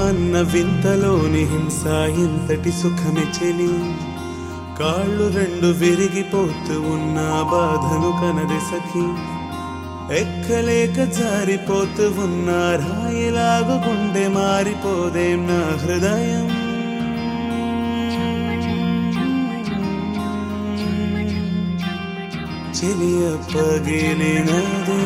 అన్న వింతలోని హింస ఎంతటి సుఖమే చెలి కాళ్ళు రెండు విరిగిపోతూ ఉన్న బాధను కనది సఖి ఎక్కలేక జారిపోతూ ఉన్న రాయిలాగు గుండె మారిపోదేం నా హృదయం చెలియ పగిలినదే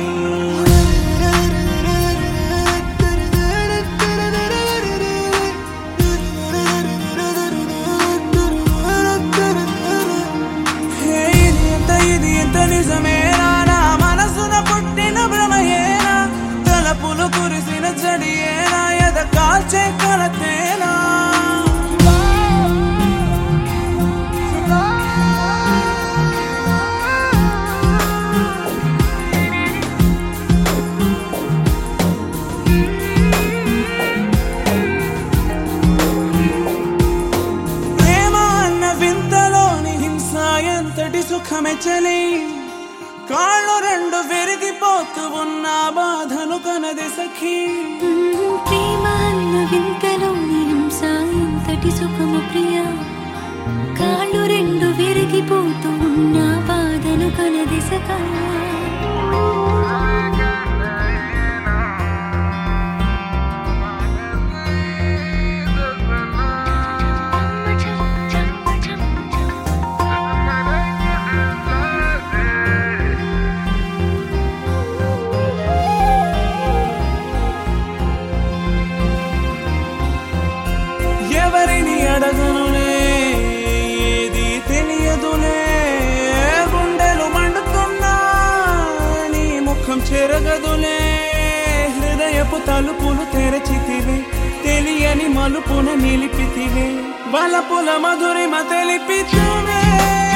హే, ఇది ఎంత ఇది ఎంత నిజమేనా నా మనసున పుట్టిన భ్రమయేనా తలపులు కురిసిన జడియేనా ఎద కాల్చే కలతేనా ప్రేమ అన్న వింతలోని హింస ఎంతటి సుఖమే చలి కాళ్ళు రెండు విరిగిపోతూ ఉన్న బాధను కనది సఖీ ప్రేమ అన్న వింతలోని హింస ఎంతటి సుఖము ప్రియ కాళ్ళు రెండు విరిగిపోతూ ఉన్న బాధను కనదిసగా ఎవరిని అడగనులే ఏది తెలియదులే గుండెలు మండుతున్నా నీ ముఖం చెరగదులే హృదయపు తలుపులు తెరచితివే తెలియని మలుపున నిలిపితివే బలపుల మధురిమ తెలిపితివే